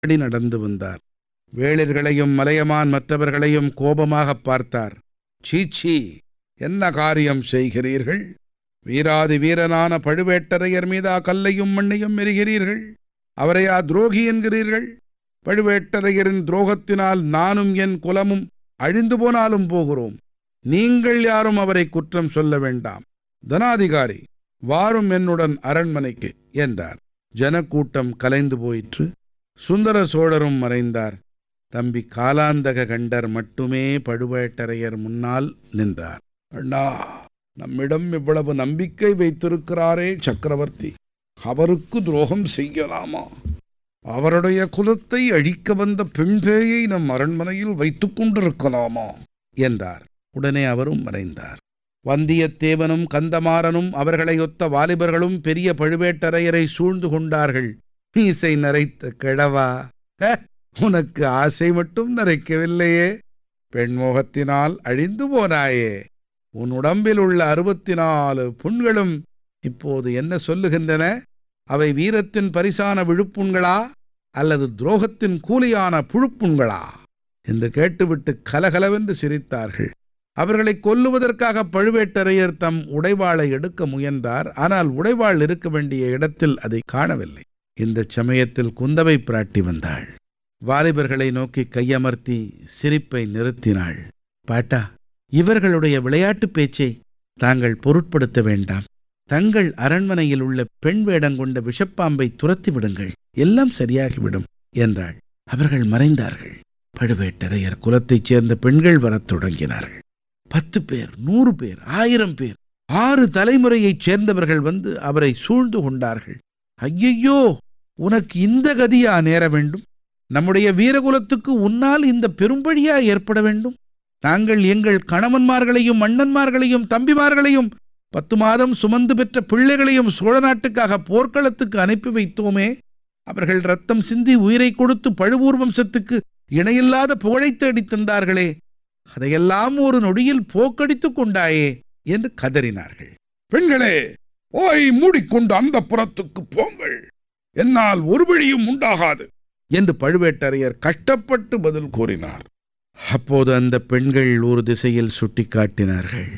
அடி நடந்து வந்தார் வேளிர்களையும் மலையமான் மற்றவர்களையும் கோபமாகப் பார்த்தார் சீச்சி என்ன காரியம் செய்கிறீர்கள் வீராதி வீரனான பழுவேட்டரையர் மீதா கல்லையும் மண்ணையும் எறிகிறீர்கள் அவரையா துரோகி என்கிறீர்கள் பழுவேட்டரையரின் துரோகத்தினால் நானும் என் குலமும் அழிந்து போனாலும் போகிறோம் நீங்கள் யாரும் அவரை குற்றம் சொல்ல வேண்டாம் தனாதிகாரி வாரும் என்னுடன் அரண்மனைக்கு என்றார் ஜனக்கூட்டம் கலைந்து போயிற்று சுந்தர சோழரும் மறைந்தார் தம்பி காலாந்தக கண்டர் மட்டுமே பழுவேட்டரையர் முன்னால் நின்றார் அண்ணா நம்மிடம் இவ்வளவு நம்பிக்கை வைத்திருக்கிறாரே சக்கரவர்த்தி அவருக்கு துரோகம் செய்யலாமா அவருடைய குலத்தை அழிக்க வந்த பெண் பேயை நம் அரண்மனையில் வைத்துக் கொண்டிருக்கலாமா என்றார் உடனே அவரும் மறைந்தார் வந்தியத்தேவனும் கந்தமாறனும் அவர்களை ஒத்த வாலிபர்களும் பெரிய பழுவேட்டரையரை சூழ்ந்து கொண்டார்கள் மீசை நரைத்த கிழவா "ஹ, உனக்கு ஆசை மட்டும் நரைக்கவில்லையே பெண்மோகத்தினால் அழிந்து போனாயே உன் உடம்பில் உள்ள அறுபத்தி நாலு புண்களும் இப்போது என்ன சொல்லுகின்றன அவை வீரத்தின் பரிசான விழுப்புண்களா அல்லது துரோகத்தின் கூலியான புழுப்புண்களா என்று கேட்டுவிட்டு கலகலவென்று சிரித்தார்கள் அவர்களை கொல்லுவதற்காக பழுவேட்டரையர் தம் உடைவாளை எடுக்க முயன்றார் ஆனால் உடைவாள் இருக்க வேண்டிய இடத்தில் அதை காணவில்லை இந்த சமயத்தில் குந்தவை பிராட்டி வந்தாள் வாலிபர்களை நோக்கி கையமர்த்தி சிரிப்பை நிறுத்தினாள் பாட்டா இவர்களுடைய விளையாட்டுப் பேச்சை தாங்கள் பொருட்படுத்த வேண்டாம் தங்கள் அரண்மனையில் உள்ள பெண் வேடங்கொண்ட விஷப்பாம்பை துரத்தி விடுங்கள் எல்லாம் சரியாகிவிடும் என்றாள் அவர்கள் மறைந்தார்கள் பழுவேட்டரையர் குலத்தைச் சேர்ந்த பெண்கள் வரத் தொடங்கினார்கள் பத்து பேர் நூறு பேர் ஆயிரம் பேர் ஆறு தலைமுறையைச் சேர்ந்தவர்கள் வந்து அவரை சூழ்ந்து கொண்டார்கள் ஐயையோ உனக்கு இந்த கதியா நேர வேண்டும் நம்முடைய வீரகுலத்துக்கு உன்னால் இந்த பெரும்பழியா ஏற்பட வேண்டும் நாங்கள் எங்கள் கணவன்மார்களையும் அண்ணன்மார்களையும் தம்பிமார்களையும் பத்து மாதம் சுமந்து பெற்ற பிள்ளைகளையும் சோழ நாட்டுக்காக போர்க்களத்துக்கு அனுப்பி வைத்தோமே அவர்கள் ரத்தம் சிந்தி உயிரை கொடுத்து பழுவூர் வம்சத்துக்கு இணையில்லாத புகழை தேடித் தந்தார்களே அதையெல்லாம் ஒரு நொடியில் போக்கடித்துக் கொண்டாயே என்று கதறினார்கள் பெண்களே ஓய் மூடிக்கொண்டு அந்த புறத்துக்கு போங்கள் என்னால் ஒரு வழியும் உண்டாகாது என்று பழுவேட்டரையர் கஷ்டப்பட்டு பதில் கூறினார் அப்போது அந்த பெண்கள் ஒரு திசையில் சுட்டிக்காட்டினார்கள்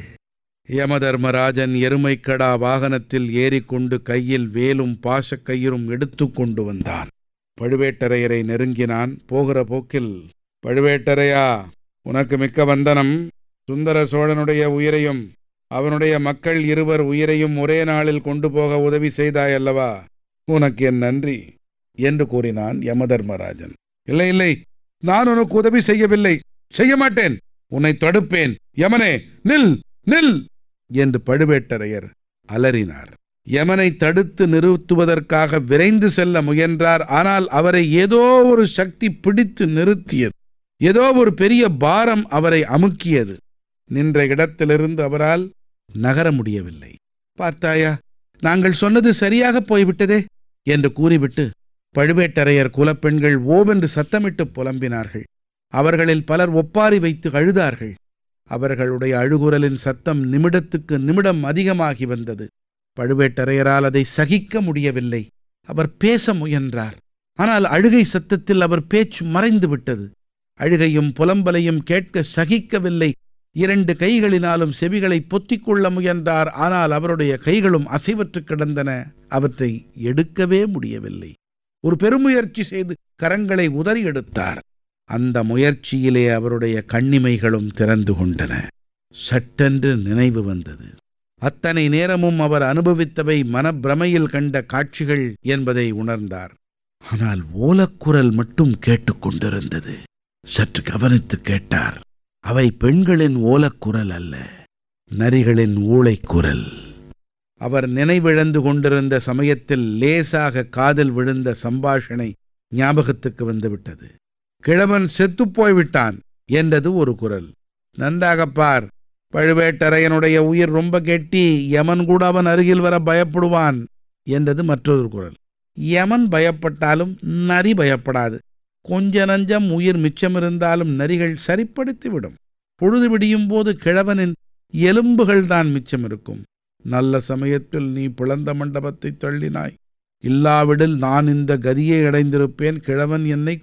யமதர்மராஜன் எருமைக்கடா வாகனத்தில் ஏறிக்கொண்டு கையில் வேலும் பாசக்கயிறும் எடுத்துக்கொண்டு வந்தான் பழுவேட்டரையரை நெருங்கினான் போகிற போக்கில் பழுவேட்டரையா உனக்கு மிக்க வந்தனம் சுந்தர சோழனுடைய உயிரையும் அவனுடைய மக்கள் இருவர் உயிரையும் ஒரே நாளில் கொண்டு போக உதவி செய்தாய் அல்லவா உனக்கு என் நன்றி என்று கூறினான் யமதர்மராஜன் இல்லை இல்லை நான் உனக்கு உதவி செய்யவில்லை செய்ய மாட்டேன் உன்னை தடுப்பேன் யமனே நில் நில் என்று பழுவேட்டரையர் அலறினார் யமனை தடுத்து நிறுத்துவதற்காக விரைந்து செல்ல முயன்றார் ஆனால் அவரை ஏதோ ஒரு சக்தி பிடித்து நிறுத்தியது ஏதோ ஒரு பெரிய பாரம் அவரை அமுக்கியது நின்ற இடத்திலிருந்து அவரால் நகர முடியவில்லை பார்த்தாயா நாங்கள் சொன்னது சரியாக போய்விட்டதே என்று கூறிவிட்டு பழுவேட்டரையர் குலப்பெண்கள் ஓவென்று சத்தமிட்டு புலம்பினார்கள் அவர்களில் பலர் ஒப்பாரி வைத்து அழுதார்கள் அவர்களுடைய அழுகுரலின் சத்தம் நிமிடத்துக்கு நிமிடம் அதிகமாகி வந்தது பழுவேட்டரையரால் அதை சகிக்க முடியவில்லை அவர் பேச முயன்றார் ஆனால் அழுகை சத்தத்தில் அவர் பேச்சு மறைந்து விட்டது அழுகையும் புலம்பலையும் கேட்க சகிக்கவில்லை இரண்டு கைகளினாலும் செவிகளை பொத்திக் கொள்ள முயன்றார் ஆனால் அவருடைய கைகளும் அசைவற்று கிடந்தன அவற்றை எடுக்கவே முடியவில்லை ஒரு பெருமுயற்சி செய்து கரங்களை உதறி எடுத்தார் அந்த முயற்சியிலே அவருடைய கண்ணிமைகளும் திறந்து கொண்டன சட்டென்று நினைவு வந்தது அத்தனை நேரமும் அவர் அனுபவித்தவை மனப்பிரமையில் கண்ட காட்சிகள் என்பதை உணர்ந்தார் ஆனால் ஓலக்குரல் மட்டும் கேட்டுக்கொண்டிருந்தது சற்று கவனித்து கேட்டார் அவை பெண்களின் ஓலக்குரல் அல்ல நரிகளின் ஊளைக்குரல் அவர் நினைவிழந்து கொண்டிருந்த சமயத்தில் லேசாக காதில் விழுந்த சம்பாஷணை ஞாபகத்துக்கு வந்துவிட்டது கிழவன் செத்துப்போய் விட்டான் என்றது ஒரு குரல் நன்றாகப் பார் பழுவேட்டரையனுடைய உயிர் ரொம்ப கெட்டி யமன் கூட அவன் அருகில் வர பயப்படுவான் என்றது மற்றொரு குரல் யமன் பயப்பட்டாலும் நரி பயப்படாது கொஞ்ச நஞ்சம் உயிர் மிச்சம் இருந்தாலும் நரிகள் சரிப்படுத்திவிடும் பொழுது விடியும் போது கிழவனின் எலும்புகள் தான் மிச்சம் இருக்கும் நல்ல சமயத்தில் நீ பிளந்த மண்டபத்தை தள்ளினாய் இல்லாவிடில் நான் இந்த கதியை அடைந்திருப்பேன் கிழவன் என்னை